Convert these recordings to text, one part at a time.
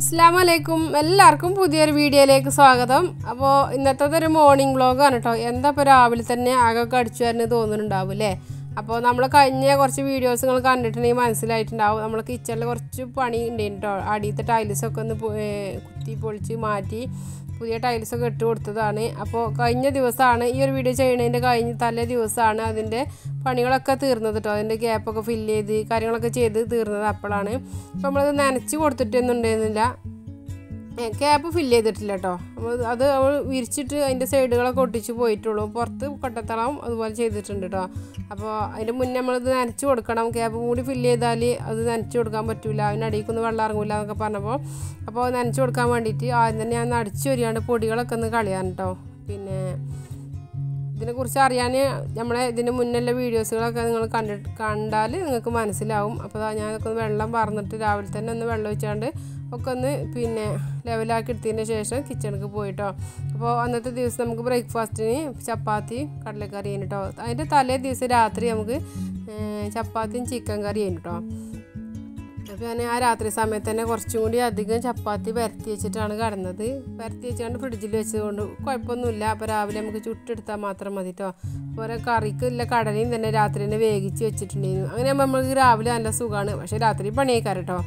അസ്സാം വലൈക്കും എല്ലാവർക്കും പുതിയൊരു വീഡിയോയിലേക്ക് സ്വാഗതം അപ്പോൾ ഇന്നത്തെ ഒരു മോർണിംഗ് വ്ളോഗാണ് കേട്ടോ എന്താ ഇപ്പോൾ രാവിലെ തന്നെ ആകെ അടിച്ചു വരുന്നത് തോന്നുന്നുണ്ടാവും അല്ലേ അപ്പോൾ നമ്മൾ കഴിഞ്ഞ കുറച്ച് വീഡിയോസ് നിങ്ങൾ കണ്ടിട്ടുണ്ടെങ്കിൽ മനസ്സിലായിട്ടുണ്ടാവും നമ്മൾ കിച്ചണിൽ കുറച്ച് പണി ഉണ്ടായിരുന്നു കേട്ടോ അടിയത്തെ ടൈൽസൊക്കെ ഒന്ന് പൊ- ഏ, കുത്തി പൊളിച്ച് മാറ്റി പുതിയ ടൈൽസൊക്കെ ഇട്ട് കൊടുത്തതാണ് അപ്പോൾ കഴിഞ്ഞ ദിവസമാണ് ഈ ഒരു വീഡിയോ ചെയ്യുന്നതിൻ്റെ കഴിഞ്ഞ തലേ ദിവസമാണ് അതിൻ്റെ പണികളൊക്കെ തീർന്നത് കേട്ടോ അതിൻ്റെ ഗ്യാപ്പൊക്കെ ഫില്ല് ചെയ്ത് കാര്യങ്ങളൊക്കെ ചെയ്ത് തീർന്നത് അപ്പോഴാണ് അപ്പോൾ നമ്മളത് നനച്ച് കൊടുത്തിട്ടൊന്നും ഉണ്ടായിരുന്നില്ല ക്യാപ്പ് ഫില്ല് ചെയ്തിട്ടില്ല കേട്ടോ അപ്പോൾ അത് അവൾ വിരിച്ചിട്ട് അതിൻ്റെ സൈഡുകളൊക്കെ ഒട്ടിച്ച് പോയിട്ടുള്ളൂ പുറത്ത് കൊട്ടത്തളം അതുപോലെ ചെയ്തിട്ടുണ്ട് കേട്ടോ അപ്പോൾ അതിൻ്റെ മുന്നേ നമ്മളിത് നനച്ച് കൊടുക്കണം ക്യാപ്പ് കൂടി ഫില്ല് ചെയ്താൽ അത് നനച്ച് കൊടുക്കാൻ പറ്റില്ല അതിന് അടിയിൽക്കൊന്നും വെള്ളം ഇറങ്ങില്ല എന്നൊക്കെ പറഞ്ഞപ്പോൾ അപ്പോൾ നനച്ച് കൊടുക്കാൻ വേണ്ടിയിട്ട് ആദ്യം തന്നെ ഞാൻ അടിച്ചു വരികയാണ് പൊടികളൊക്കെ ഒന്ന് കളയാൻ കേട്ടോ പിന്നെ ഇതിനെക്കുറിച്ച് അറിയാൻ നമ്മളെ ഇതിന് മുന്നുള്ള വീഡിയോസുകളൊക്കെ നിങ്ങൾ കണ്ടിട്ട് കണ്ടാൽ നിങ്ങൾക്ക് മനസ്സിലാവും അപ്പോൾ ദാ ഞാനൊക്കെ ഒന്ന് വെള്ളം പറന്നിട്ട് രാവിലെ തന്നെ ഒന്ന് വെള്ളം ഒഴിച്ചാണ്ട് ഒക്കെ ഒന്ന് പിന്നെ ലെവലാക്കി എടുത്തതിന് ശേഷം കിച്ചണിക്ക് പോയിട്ടോ അപ്പോൾ അന്നത്തെ ദിവസം നമുക്ക് ബ്രേക്ക്ഫാസ്റ്റിന് ചപ്പാത്തി കടലക്കറി ചെയ്യുന്നു കേട്ടോ അതിൻ്റെ തലേ ദിവസം രാത്രി നമുക്ക് ഏ, ചപ്പാത്തിയും ചിക്കൻ കറി ചെയ്യുന്നു കേട്ടോ അപ്പോൾ ഞാൻ ആ രാത്രി സമയത്ത് തന്നെ കുറച്ചും കൂടി അധികം ചപ്പാത്തി പരത്തി വെച്ചിട്ടാണ് കിടന്നത് പരത്തി വെച്ചുകൊണ്ട് ഫ്രിഡ്ജിൽ വെച്ചതുകൊണ്ട് കുഴപ്പമൊന്നുമില്ല അപ്പോൾ രാവിലെ നമുക്ക് ചുട്ടെടുത്താൽ മാത്രം മതി കേട്ടോ ഓരോ കറിക്കില്ല കടലയും തന്നെ രാത്രി തന്നെ വേവിച്ച് വെച്ചിട്ടുണ്ടായിരുന്നു അങ്ങനെ ആകുമ്പോൾ നമുക്ക് രാവിലെ നല്ല സുഖമാണ് പക്ഷേ രാത്രി പണിയേക്കാറ് കേട്ടോ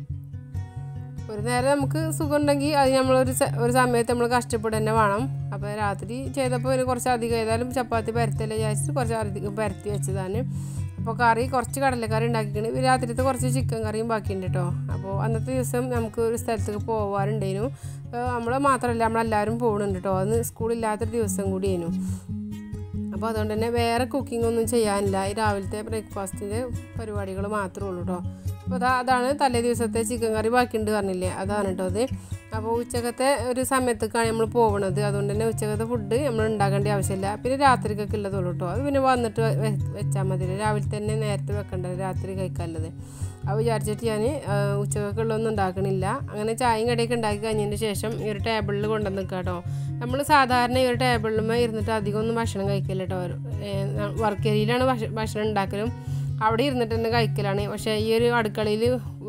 ഒരു നേരം നമുക്ക് സുഖം ഉണ്ടെങ്കിൽ അത് നമ്മളൊരു സ- ഒരു സമയത്ത് നമ്മൾ കഷ്ടപ്പെടുക തന്നെ വേണം അപ്പോൾ രാത്രി ചെയ്തപ്പോൾ ഒരു കുറച്ച് അധികം ഏതായാലും ചപ്പാത്തി പരത്തല്ലേ വിചാരിച്ചിട്ട് കുറച്ച് അധികം പരത്തി വെച്ചതാണ് അപ്പോൾ കറി കുറച്ച് കടലക്കറി ഉണ്ടാക്കിയിട്ടുണ്ട് രാത്രിത്തെ കുറച്ച് ചിക്കൻ കറിയും ബാക്കിയുണ്ട് കേട്ടോ അപ്പോൾ അന്നത്തെ ദിവസം നമുക്ക് ഒരു സ്ഥലത്തേക്ക് പോകാറുണ്ടായിരുന്നു നമ്മൾ മാത്രമല്ല നമ്മളെല്ലാവരും പോകുന്നുണ്ട് കേട്ടോ അന്ന് സ്കൂളില്ലാത്തൊരു ദിവസം കൂടിയായിരുന്നു അപ്പോൾ അതുകൊണ്ട് തന്നെ വേറെ കുക്കിംഗ് ഒന്നും ചെയ്യാനില്ല ഈ രാവിലത്തെ ബ്രേക്ക്ഫാസ്റ്റിൻ്റെ പരിപാടികൾ മാത്രമേ ഉള്ളൂ കേട്ടോ അപ്പോൾ അതാ അതാണ് തലേ ദിവസത്തെ ചിക്കൻ കറി ബാക്കിയുണ്ട് പറഞ്ഞില്ലേ അതാണ് കേട്ടോ അത് അപ്പോൾ ഉച്ചക്കത്തെ ഒരു സമയത്തേക്കാണ് നമ്മൾ പോകുന്നത് അതുകൊണ്ട് തന്നെ ഉച്ചക്കത്തെ ഫുഡ് നമ്മൾ ഉണ്ടാക്കേണ്ട ആവശ്യമില്ല പിന്നെ രാത്രിക്കൊക്കെ ഉള്ളതുള്ളൂ കേട്ടോ അത് പിന്നെ വന്നിട്ട് വെ- വെച്ചാൽ മതി രാവിലെ തന്നെ നേരത്തെ വെക്കണ്ട രാത്രി കഴിക്കാനുള്ളത് അത് വിചാരിച്ചിട്ട് ഞാൻ ഉച്ചക്കൊക്കെയുള്ളതൊന്നും ഉണ്ടാക്കണില്ല അങ്ങനെ ചായയും കടിയൊക്കെ ഉണ്ടാക്കി കഴിഞ്ഞതിന് ശേഷം ഈ ഒരു ടേബിളിൽ കൊണ്ടുവന്ന് നിൽക്കുക കേട്ടോ നമ്മൾ സാധാരണ ഈ ഒരു ടേബിളിൽ ഇരുന്നിട്ട് അധികം ഒന്നും ഭക്ഷണം കഴിക്കില്ല കേട്ടോ വർക്ക് ഏരിയയിലാണ് ഭക്ഷ- ഭക്ഷണം ഉണ്ടാക്കലും അവിടെ ഇരുന്നിട്ട് തന്നെ കഴിക്കലാണ് പക്ഷേ ഈ ഒരു അടുക്കളയിൽ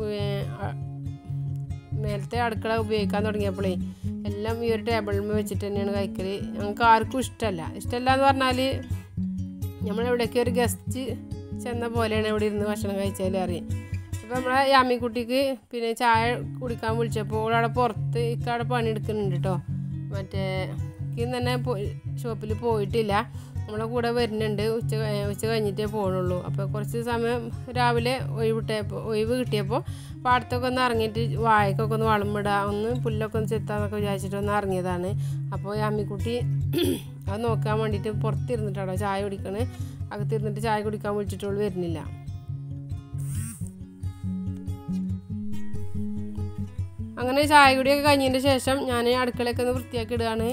നേരത്തെ അടുക്കള ഉപയോഗിക്കാൻ തുടങ്ങിയപ്പോഴേ എല്ലാം ഈ ഒരു ടേബിളിൽ വെച്ചിട്ട് തന്നെയാണ് കഴിക്കൽ ഞങ്ങൾക്ക് ആർക്കും ഇഷ്ടമല്ല ഇഷ്ടമല്ല എന്ന് പറഞ്ഞാൽ നമ്മളെവിടേക്ക് ഒരു ഗസ്റ്റ് ചെന്ന പോലെയാണ് ഇവിടെ ഇരുന്ന് ഭക്ഷണം കഴിച്ചാൽ അറിയാം അപ്പോൾ നമ്മളെ യാമിക്കുട്ടിക്ക് പിന്നെ ചായ കുടിക്കാൻ വിളിച്ചപ്പോൾ അവിടെ പുറത്ത് ഇക്കവിടെ പണിയെടുക്കുന്നുണ്ട് കേട്ടോ മറ്റേ ഇന്ന് തന്നെ ഷോപ്പിൽ പോയിട്ടില്ല നമ്മളെ കൂടെ വരുന്നുണ്ട് ഉച്ച കഴി- ഉച്ച കഴിഞ്ഞിട്ടേ പോകണുള്ളൂ അപ്പോൾ കുറച്ച് സമയം രാവിലെ ഒഴിവിട്ടപ്പോൾ ഒഴിവ് കിട്ടിയപ്പോൾ പാടത്തൊക്കെ ഒന്ന് ഇറങ്ങിയിട്ട് വാഴക്കൊക്കെ ഒന്ന് വളമിടുക ഒന്ന് പുല്ലൊക്കെ ഒന്ന് ചെത്താന്നൊക്കെ വിചാരിച്ചിട്ട് ഒന്ന് ഇറങ്ങിയതാണ് അപ്പോൾ ഈ അമ്മിക്കുട്ടി അത് നോക്കാൻ വേണ്ടിയിട്ട് പുറത്തിരുന്നിട്ടാണോ ചായ കുടിക്കണേ അകത്തിരുന്നിട്ട് ചായ കുടിക്കാൻ വിളിച്ചിട്ടുള്ളൂ വരുന്നില്ല അങ്ങനെ ചായ കുടിയൊക്കെ കഴിഞ്ഞതിന് ശേഷം ഞാൻ അടുക്കളയൊക്കെ ഒന്ന് വൃത്തിയാക്കി ഇടുകയാണ്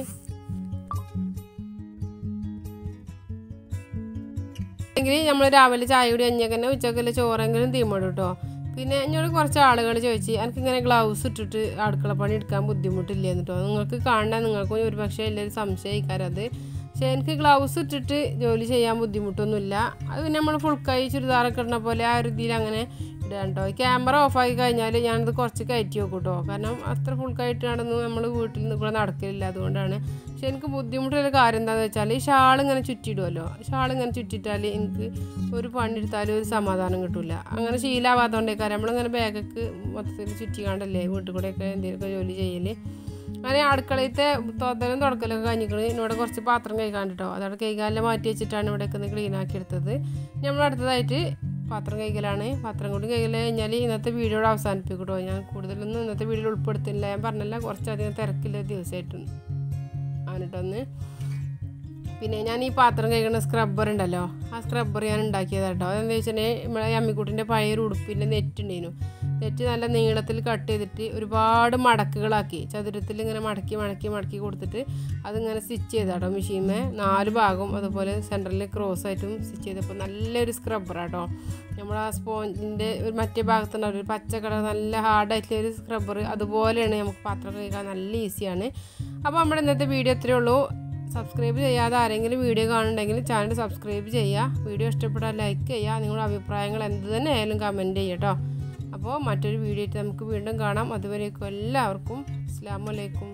എങ്കിൽ നമ്മൾ രാവിലെ ചായ കുടി കഴിഞ്ഞാൽ തന്നെ ഉച്ചക്കല്ലേ ചോറെങ്കിലും തീമടും കേട്ടോ പിന്നെ എന്നോട് കുറച്ച് ആളുകൾ ചോദിച്ചു എനിക്കിങ്ങനെ ഗ്ലൗസ് ഇട്ടിട്ട് അടുക്കള പണി എടുക്കാൻ ബുദ്ധിമുട്ടില്ലേന്ന് കേട്ടോ നിങ്ങൾക്ക് കാണാൻ നിങ്ങൾക്ക് ഒരു പക്ഷേ എല്ലാവരും സംശയിക്കാറ് അത് പക്ഷേ എനിക്ക് ഗ്ലൗസ് ഇട്ടിട്ട് ജോലി ചെയ്യാൻ ബുദ്ധിമുട്ടൊന്നുമില്ല അത് പിന്നെ നമ്മൾ ഫുൾ കൈ ചുരിദാറൊക്കെ ഇടുന്ന പോലെ ആ ഒരു ഇതിൽ അങ്ങനെ ഇടാൻ കേട്ടോ ക്യാമറ ഓഫാക്കി കഴിഞ്ഞാൽ ഞാനത് കുറച്ച് കയറ്റി വെക്കും കേട്ടോ കാരണം അത്ര ഫുൾ കയറ്റി നടന്ന് നമ്മൾ വീട്ടിൽ നിന്ന് കൂടെ നടക്കില്ല അതുകൊണ്ടാണ് പക്ഷെ എനിക്ക് ബുദ്ധിമുട്ടുള്ള കാര്യം എന്താണെന്ന് വെച്ചാൽ ഈ ഷാൾ ഇങ്ങനെ ചുറ്റിയിടുമല്ലോ ഷാൾ ഇങ്ങനെ ചുറ്റിട്ടാൽ എനിക്ക് ഒരു പണിയെടുത്താലും ഒരു സമാധാനം കിട്ടില്ല അങ്ങനെ ശീലമാവാത്തതുകൊണ്ടേക്കാരം നമ്മളിങ്ങനെ ബാഗൊക്കെ മൊത്തത്തിൽ ചുറ്റിക്കാണ്ടല്ലേ വീട്ടിൽ കൂടെയൊക്കെ എന്തെങ്കിലുമൊക്കെ ജോലി ചെയ്യൽ അങ്ങനെ അടുക്കളയത്തെ തോത്തലും തുടക്കലൊക്കെ കഴിഞ്ഞിക്കണ് ഇവിടെ കുറച്ച് പാത്രം കഴിക്കാണ്ട് കേട്ടോ അതവിടെ കൈകാലിൽ മാറ്റി വെച്ചിട്ടാണ് ഇവിടെയൊക്കെ ഒന്ന് ക്ലീൻ ആക്കി എടുത്തത് നമ്മൾ അടുത്തതായിട്ട് പാത്രം കഴിക്കലാണ് പാത്രം കൂടി കഴിക്കൽ കഴിഞ്ഞാൽ ഇന്നത്തെ വീഡിയോയുടെ അവസാനിപ്പിക്കും കേട്ടോ ഞാൻ കൂടുതലൊന്നും ഇന്നത്തെ വീഡിയോയിൽ ഉൾപ്പെടുത്തില്ല ഞാൻ പറഞ്ഞല്ല കുറച്ചധികം തിരക്കില്ല ദിവസമായിട്ടുണ്ട് ആണ് കേട്ടോ ഒന്ന് പിന്നെ ഞാൻ ഈ പാത്രം കഴിക്കുന്ന സ്ക്രബ്ബർ ഉണ്ടല്ലോ ആ സ്ക്രബ്ബർ ഞാൻ ഉണ്ടാക്കിയതാണ് കേട്ടോ അതെന്താ വെച്ചിട്ടുണ്ടെങ്കിൽ നമ്മളെ അമ്മിക്കുട്ടിൻ്റെ പഴയൊരു ഉടുപ്പിൻ്റെ നെറ്റ് ഉണ്ടായിരുന്നു നെറ്റ് നല്ല നീളത്തിൽ കട്ട് ചെയ്തിട്ട് ഒരുപാട് മടക്കുകളാക്കി ചതുരത്തിൽ ഇങ്ങനെ മടക്കി മടക്കി മടക്കി കൊടുത്തിട്ട് അതിങ്ങനെ സ്റ്റിച്ച് ചെയ്താട്ടോ മെഷീൻമേ നാല് ഭാഗവും അതുപോലെ സെൻറ്ററിൽ ക്രോസ് ആയിട്ടും സ്റ്റിച്ച് ചെയ്തപ്പോൾ നല്ലൊരു സ്ക്രബ്ബറാട്ടോ നമ്മൾ ആ സ്പോഞ്ചിൻ്റെ ഒരു മറ്റേ ഭാഗത്തുണ്ടാവും ഒരു പച്ച കളർ നല്ല ഹാർഡായിട്ടുള്ള ഒരു സ്ക്രബ്ബർ അതുപോലെയാണ് നമുക്ക് പാത്രം കഴിക്കാൻ നല്ല ഈസിയാണ് അപ്പോൾ നമ്മുടെ ഇന്നത്തെ വീഡിയോ ഇത്രയേ ഉള്ളൂ സബ്സ്ക്രൈബ് ചെയ്യാതെ ആരെങ്കിലും വീഡിയോ കാണുന്നുണ്ടെങ്കിൽ ചാനൽ സബ്സ്ക്രൈബ് ചെയ്യുക വീഡിയോ ഇഷ്ടപ്പെട്ടാൽ ലൈക്ക് ചെയ്യുക നിങ്ങളുടെ അഭിപ്രായങ്ങൾ എന്ത് തന്നെ ആയാലും കമൻറ്റ് ചെയ്യുക കേട്ടോ അപ്പോൾ മറ്റൊരു വീഡിയോ ആയിട്ട് നമുക്ക് വീണ്ടും കാണാം അതുവരേക്കും എല്ലാവർക്കും അസ്സാം വലൈക്കും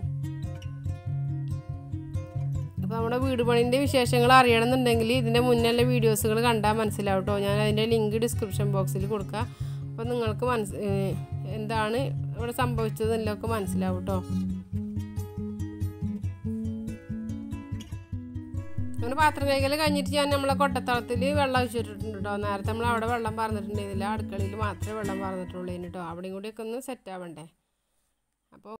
അപ്പോൾ നമ്മുടെ വീട് പണിൻ്റെ വിശേഷങ്ങൾ അറിയണമെന്നുണ്ടെങ്കിൽ ഇതിൻ്റെ മുന്നിലെ വീഡിയോസുകൾ കണ്ടാൽ മനസ്സിലാവും കേട്ടോ ഞാൻ അതിൻ്റെ ലിങ്ക് ഡിസ്ക്രിപ്ഷൻ ബോക്സിൽ കൊടുക്കാം അപ്പോൾ നിങ്ങൾക്ക് മനസ് എന്താണ് ഇവിടെ സംഭവിച്ചതെന്നൊക്കെ മനസ്സിലാവും കേട്ടോ അങ്ങനെ പാത്രം കൈകൾ കഴിഞ്ഞിട്ട് ഞാൻ നമ്മളെ കൊട്ടത്തളത്തിൽ വെള്ളം ഒഴിച്ചിട്ടുണ്ട് കേട്ടോ നേരത്തെ നമ്മൾ അവിടെ വെള്ളം പറഞ്ഞിട്ടുണ്ടായിരുന്നില്ല അടുക്കളയിൽ മാത്രമേ വെള്ളം പറഞ്ഞിട്ടുള്ളൂ കേട്ടോ അവിടെയും കൂടിയൊക്കെ ഒന്ന് സെറ്റ് ആവണ്ടേ അപ്പോൾ